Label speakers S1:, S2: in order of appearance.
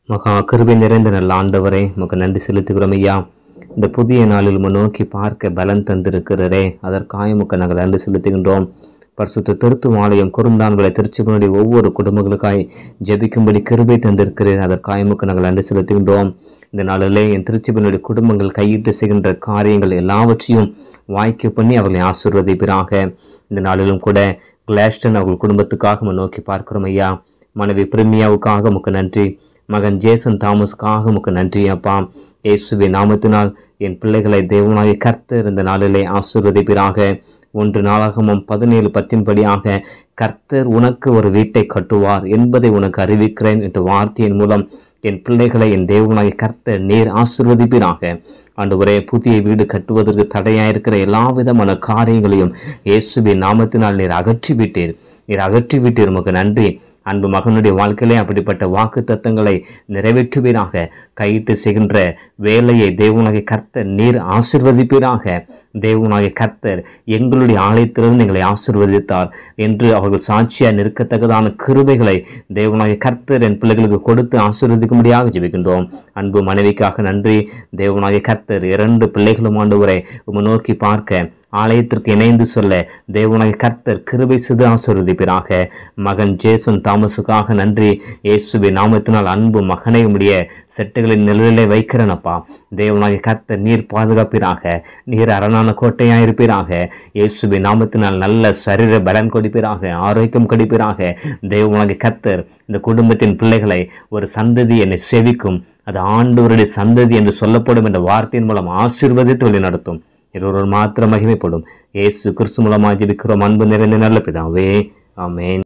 S1: மகா கிருபை நிறைந்த நல்ல ஆண்டவரே உமக்கு நன்றி செலுத்துகிறோம் ஐயா இந்த புதிய நாளில் உம்மை நோக்கி பார்க்க பலன் தந்திருக்கிறரே அதற்காக உமக்கு நாங்கள் நன்றி செலுத்துகின்றோம் பரிசுத்த திருத்துவ ஆலயம் குறுந்தான்களை திருச்சிபனுடைய ஒவ்வொரு குடும்பங்களுக்காய் ஜெபிக்கும்படி கிருபை தந்திருக்கிறேன் அதற்காக உமக்கு நாங்கள் நன்றி செலுத்துகின்றோம் இந்த நாளிலே என் திருச்சிபனுடைய குடும்பங்கள் கையிட்டு செய்கின்ற காரியங்கள் எல்லாவற்றையும் வாய்க்க பண்ணி அவர்களை ஆசீர்வதிப்பீராக இந்த நாளிலும் கூட கிளாஸ்டன் அவர்கள் குடும்பத்துக்காக நம்ம நோக்கி பார்க்கிறோம் ஐயா மனைவி பிரிமியாவுக்காக உமக்கு நன்றி மகன் ஜேசன் தாமஸ்க்காக உமக்கு நன்றி அப்பா இயேசுவின் நாமத்தினால் என் பிள்ளைகளை தேவனாகி கர்த்தர் இந்த நாளிலே ஆசீர்வதிப்பீராக ஒன்று நாளாகமும் பதினேழு பத்தின்படியாக கர்த்தர் உனக்கு ஒரு வீட்டை கட்டுவார் என்பதை உனக்கு அறிவிக்கிறேன் என்ற வார்த்தையின் மூலம் என் பிள்ளைகளை என் தேவனாகி கர்த்தர் நேர் ஆசீர்வதிப்பீராக ஆண்டவரே புதிய வீடு கட்டுவதற்கு தடையாயிருக்கிற எல்லா விதமான காரியங்களையும் இயேசுவின் நாமத்தினால் நீர் அகற்றிவிட்டீர் நீர் அகற்றிவிட்டீர் உமக்கு நன்றி அன்பு மகனுடைய வாழ்க்கையிலே அப்படிப்பட்ட வாக்கு தத்தங்களை நிறைவேற்றுவீராக கையிட்டு செய்கின்ற வேலையை தேவனாகிய கர்த்தர் நீர் ஆசிர்வதிப்பீராக தேவனாகிய கர்த்தர் எங்களுடைய ஆலயத்திலிருந்து எங்களை ஆசிர்வதித்தார் என்று அவர்கள் சாட்சியாக நிற்கத்தக்கதான கிருபைகளை தேவனாகிய கர்த்தர் என் பிள்ளைகளுக்கு கொடுத்து ஆசீர்வதிக்கும்படியாக ஜெபிக்கின்றோம் அன்பு மனைவிக்காக நன்றி தேவனாகிய கர்த்தர் இரண்டு பிள்ளைகளும் ஆண்டவரை உம்மை நோக்கி பார்க்க ஆலயத்திற்கு இணைந்து சொல்ல தேவனாகிய கர்த்தர் கிருபை சிது ஆசீர்வதிப்பீராக மகன் ஜேசன் தாமஸுக்காக நன்றி இயேசுவின் நாமத்தினால் அன்பு மகனை உடைய செட்டுகளின் நிழலிலே வைக்கிறனப்பா தேவனாகிய கர்த்தர் நீர் பாதுகாப்பீராக நீர் அரணான கோட்டையாக இருப்பீராக இயேசுவின் நாமத்தினால் நல்ல சரீர பலன் கொடுப்பீராக ஆரோக்கியம் கொடுப்பீராக தேவனாகிய கர்த்தர் இந்த குடும்பத்தின் பிள்ளைகளை ஒரு சந்ததி என்னை செவிக்கும் அது ஆண்டவருடைய சந்ததி என்று சொல்லப்படும் என்ற வார்த்தையின் மூலம் ஆசீர்வதித்து வழி நடத்தும் இருவர் மாத்திரம் மகிமைப்படும் இயேசு கிறிஸ்து மூலமாக ஜெபிக்கிறோம் அன்பு நிறைந்த நல்ல பிதாவே ஆமென்